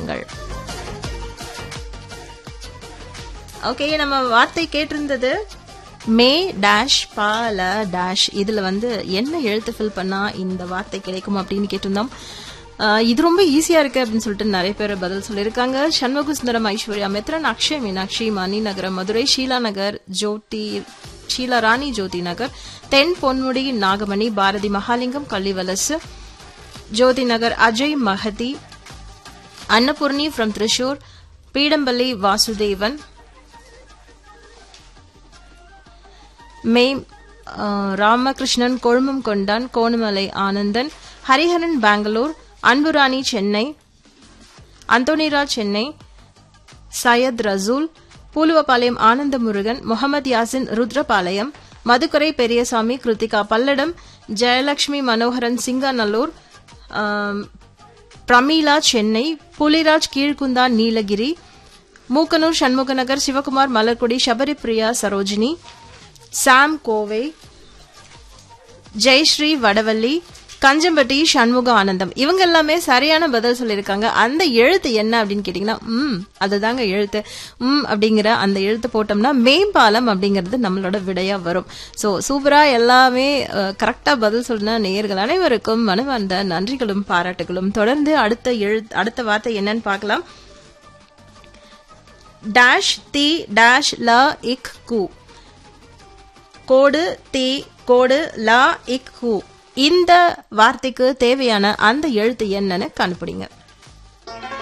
வாருங்கள் ஓகே நம்ம வார்த்தை கேட்டிருந்தது மே டேஷ் பால டேஷ் இதுல வந்து என்ன எழுத்து ஃபில் பண்ணா இந்த வார்த்தை கிடைக்கும் அப்படின்னு கேட்டிருந்தோம் ஆஹ் இது ரொம்ப ஈஸியா இருக்கு அப்படின்னு சொல்லிட்டு நிறைய பேர் பதில் சொல்லியிருக்காங்க சண்முக சுந்தரம் ஐஸ்வர்யா மித்ரன் அக்ஷய் மீனாட்சி மணி நகரம் மதுரை ஷீலா நகர் ஜோதி ஷீலா ராணி ஜோதி நகர் தென் பொன்முடி நாகமணி பாரதி மகாலிங்கம் கள்ளிவலசு ஜோதி நகர் அஜய் மஹதி அன்னபூர்ணி ஃப்ரம் திரிஷூர் பீடம்பள்ளி வாசுதேவன் மே அஹ், ராமகிருஷ்ணன் கொழுமம் கொண்டான் கோணமலை ஆனந்தன் ஹரிஹரன் பெங்களூர் அன்புராணி சென்னை அந்தோனிரா சென்னை சையத் ரசூல் பூலுவபாளையம் ஆனந்த முருகன் முகமது யாசின் ருத்ரபாளையம் மதுக்கரை பெரியசாமி கிருத்திகா பல்லடம் ஜெயலட்சுமி மனோகரன் சிங்காநல்லூர் ஆம், பிரமீளா சென்னை புலிராஜ் கீழ்குந்தா நீலகிரி மூக்கனூர் சண்முகநகர் சிவகுமார் மலர்கொடி சபரிபிரியா சரோஜினி சாம் கோவை ஜெயஸ்ரீ வடவள்ளி கஞ்சம்பட்டி சண்முக ஆனந்தம் இவங்க எல்லாமே சரியான பதில் சொல்லியிருக்காங்க அந்த எழுத்து என்ன அப்படின்னு கேட்டீங்கன்னா ம் அதுதாங்க எழுத்து ம் அப்படிங்கிற அந்த எழுத்து போட்டோம்னா மேம்பாலம் அப்படிங்கிறது நம்மளோட விடையா வரும் ஸோ சூப்பரா எல்லாமே கரெக்டா பதில் சொன்ன நேயர்கள் அனைவருக்கும் மனமார்ந்த நன்றிகளும் பாராட்டுகளும் தொடர்ந்து அடுத்த எழுத்து அடுத்த வார்த்தை என்னன்னு பார்க்கலாம் டேஷ் தி டேஷ் ல இக் கு கோடு தி கோடு லா இக் ஹூ இந்த வார்த்தைக்கு தேவையான அந்த எழுத்து என்னன்னு கண்டுபிடிங்க